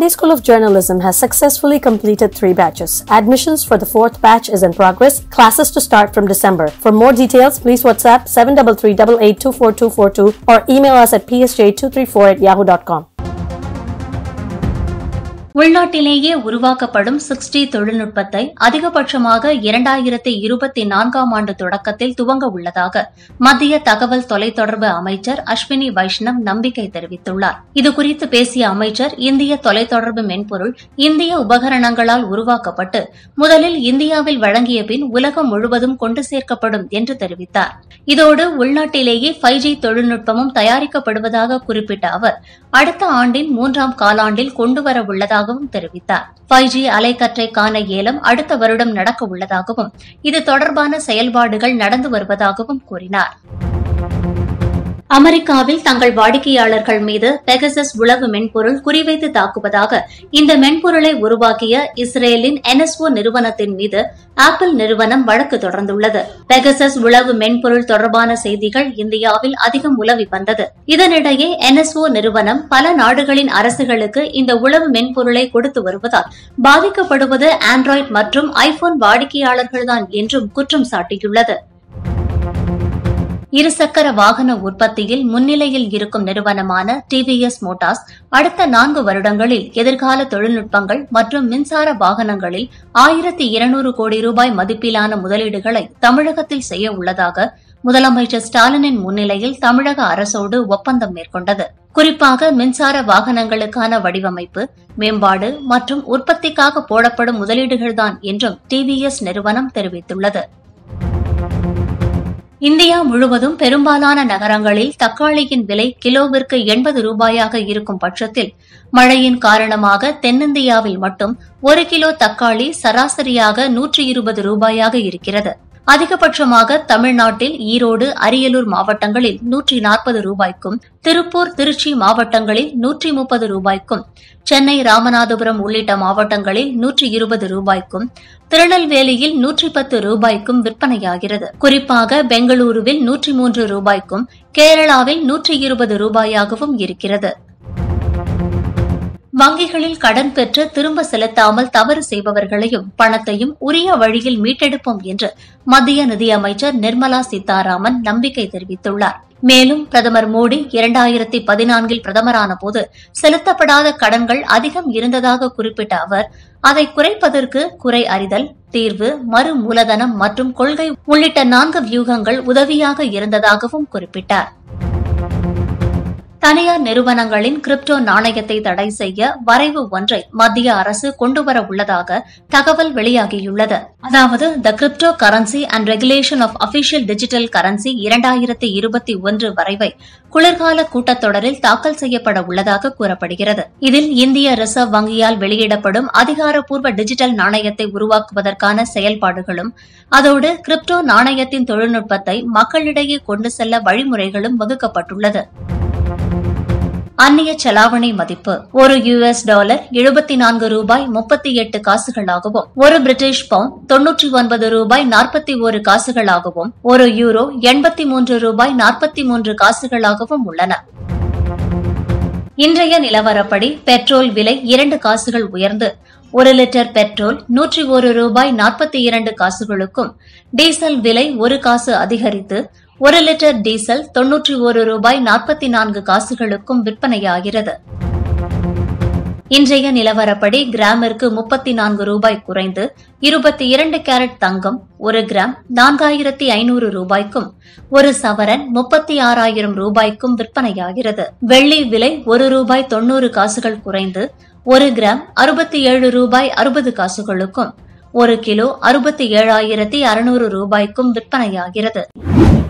Bombay School of Journalism has successfully completed three batches. Admissions for the fourth batch is in progress. Classes to start from December. For more details, please WhatsApp 733 or email us at psj234 at yahoo.com. உள்நாட்டிலேயே உருவாக்கப்படும் sixty தொழில்நுட்பத்தை அதிகபட்சமாக இரண்டாயிரத்தி இருபத்தி நான்காம் ஆண்டு தொடக்கத்தில் துவங்க உள்ளதாக மத்திய தகவல் தொலைத்தொடர்பு அமைச்சர் அஸ்வினி வைஷ்ணவ் நம்பிக்கை தெரிவித்துள்ளார் இதுகுறித்து பேசிய அமைச்சர் இந்திய தொலைத்தொடர்பு மென்பொருள் இந்திய உபகரணங்களால் உருவாக்கப்பட்டு முதலில் இந்தியாவில் வழங்கிய பின் உலகம் முழுவதும் கொண்டு சேர்க்கப்படும் என்று தெரிவித்தார் இதோடு உள்நாட்டிலேயே ஃபைவ் ஜி தொழில்நுட்பமும் தயாரிக்கப்படுவதாக குறிப்பிட்ட அவர் அடுத்த ஆண்டின் மூன்றாம் காலாண்டில் கொண்டுவர உள்ளதாகவும் தெரிவித்தார் ஃபைவ் ஜி அலைக்கற்றைக்கான ஏலம் அடுத்த வருடம் நடக்க உள்ளதாகவும் இது தொடர்பான செயல்பாடுகள் நடந்து வருவதாகவும் கூறினார் அமெரிக்காவில் தங்கள் வாடிக்கையாளர்கள் மீது பெகசஸ் உளவு மென்பொருள் குறிவைத்து தாக்குவதாக இந்த மென்பொருளை உருவாக்கிய இஸ்ரேலின் என்எஸ்ஓ நிறுவனத்தின் மீது ஆப்பிள் நிறுவனம் வழக்கு தொடர்ந்துள்ளது பெகசஸ் உளவு மென்பொருள் தொடர்பான செய்திகள் இந்தியாவில் அதிகம் உலவி வந்தது இதனிடையே என்எஸ்ஓ நிறுவனம் பல நாடுகளின் அரசுகளுக்கு இந்த உளவு மென்பொருளை கொடுத்து வருவதால் பாதிக்கப்படுவது ஆண்ட்ராய்டு மற்றும் ஐபோன் வாடிக்கையாளர்கள்தான் என்றும் குற்றம் சாட்டியுள்ளது இருசக்கர வாகன உற்பத்தியில் முன்னிலையில் இருக்கும் நிறுவனமான டிவிஎஸ் மோட்டார்ஸ் அடுத்த நான்கு வருடங்களில் எதிர்கால தொழில்நுட்பங்கள் மற்றும் மின்சார வாகனங்களில் ஆயிரத்தி இருநூறு கோடி ரூபாய் மதிப்பிலான முதலீடுகளை தமிழகத்தில் செய்ய உள்ளதாக முதலமைச்சர் ஸ்டாலினின் முன்னிலையில் தமிழக அரசோடு ஒப்பந்தம் மேற்கொண்டது குறிப்பாக மின்சார வாகனங்களுக்கான வடிவமைப்பு மேம்பாடு மற்றும் உற்பத்திக்காக போடப்படும் முதலீடுகள்தான் என்றும் டிவிஎஸ் நிறுவனம் தெரிவித்துள்ளது இந்தியா முழுவதும் பெரும்பாலான நகரங்களில் தக்காளியின் விலை கிலோவிற்கு எண்பது ரூபாயாக இருக்கும் பட்சத்தில் மழையின் காரணமாக தென்னிந்தியாவில் மட்டும் ஒரு கிலோ தக்காளி சராசரியாக நூற்றி இருபது ரூபாயாக இருக்கிறது அதிகபட்சமாக தமிழ்நாட்டில் ஈரோடு அரியலூர் மாவட்டங்களில் நூற்றி நாற்பது ரூபாய்க்கும் திருப்பூர் திருச்சி மாவட்டங்களில் நூற்றி முப்பது ரூபாய்க்கும் சென்னை ராமநாதபுரம் உள்ளிட்ட மாவட்டங்களில் நூற்றி இருபது ரூபாய்க்கும் திருநெல்வேலியில் நூற்றி பத்து ரூபாய்க்கும் விற்பனையாகிறது குறிப்பாக பெங்களூருவில் நூற்றி மூன்று ரூபாய்க்கும் கேரளாவில் நூற்றி இருபது ரூபாயாகவும் இருக்கிறது வங்கிகளில் கடன் பெற்று திரும்ப செலுத்தாமல் தவறு செய்பவர்களையும் பணத்தையும் உரிய வழியில் மீட்டெடுப்போம் என்று மத்திய நிதியமைச்சர் நிர்மலா சீதாராமன் நம்பிக்கை தெரிவித்துள்ளார் மேலும் பிரதமர் மோடி இரண்டாயிரத்தி பதினான்கில் பிரதமரான போது செலுத்தப்படாத கடன்கள் அதிகம் இருந்ததாக குறிப்பிட்ட அவர் அதை குறைப்பதற்கு குறை அறிதல் தீர்வு மறு மூலதனம் மற்றும் கொள்கை உள்ளிட்ட நான்கு வியூகங்கள் உதவியாக இருந்ததாகவும் குறிப்பிட்டார் தனியார் நிறுவனங்களின் கிரிப்டோ நாணயத்தை தடை செய்ய வரைவு ஒன்றை மத்திய அரசு கொண்டுவர உள்ளதாக தகவல் வெளியாகியுள்ளது அதாவது the crypto currency and regulation of official digital currency இரண்டாயிரத்தி இருபத்தி ஒன்று வரைவை குளிர்கால கூட்டத்தொடரில் தாக்கல் செய்யப்பட உள்ளதாக கூறப்படுகிறது இதில் இந்திய ரிசர்வ் வங்கியால் வெளியிடப்படும் அதிகாரப்பூர்வ டிஜிட்டல் நாணயத்தை உருவாக்குவதற்கான செயல்பாடுகளும் அதோடு கிரிப்டோ நாணயத்தின் தொழில்நுட்பத்தை மக்களிடையே கொண்டு செல்ல வழிமுறைகளும் வகுக்கப்பட்டுள்ளது அந்நிய செலாவணி மதிப்பு ஒரு யுஎஸ் டாலர் எழுபத்தி நான்கு ரூபாய் முப்பத்தி எட்டு காசுகளாகவும் ஒரு பிரிட்டிஷ் பவுண்ட் தொன்னூற்றி ஒன்பது ரூபாய் நாற்பத்தி ஒரு காசுகளாகவும் ஒரு யூரோ எண்பத்தி மூன்று ரூபாய் நாற்பத்தி மூன்று காசுகளாகவும் உள்ளன இன்றைய நிலவரப்படி பெட்ரோல் விலை இரண்டு காசுகள் உயர்ந்து ஒரு லிட்டர் பெட்ரோல் நூற்றி ஒரு ரூபாய் நாற்பத்தி இரண்டு காசுகளுக்கும் டீசல் விலை ஒரு காசு அதிகரித்து ஒரு லிட்டர் டீசல் தொன்னூற்றி ஒரு ரூபாய் நாற்பத்தி நான்கு காசுகளுக்கும் விற்பனையாகிறது இன்றைய நிலவரப்படி கிராமிற்கு முப்பத்தி நான்கு ரூபாய் குறைந்து இருபத்தி இரண்டு கேரட் தங்கம் ஒரு கிராம் நான்காயிரத்தி ஐநூறு ரூபாய்க்கும் ஒரு சவரன் முப்பத்தி ஆறாயிரம் ரூபாய்க்கும் விற்பனையாகிறது வெள்ளி விலை ஒரு ரூபாய் தொன்னூறு காசுகள் குறைந்து ஒரு கிராம் அறுபத்தி ஏழு ரூபாய் அறுபது காசுகளுக்கும் ஒரு கிலோ அறுபத்தி ஏழாயிரத்தி அறுநூறு ரூபாய்க்கும் விற்பனையாகிறது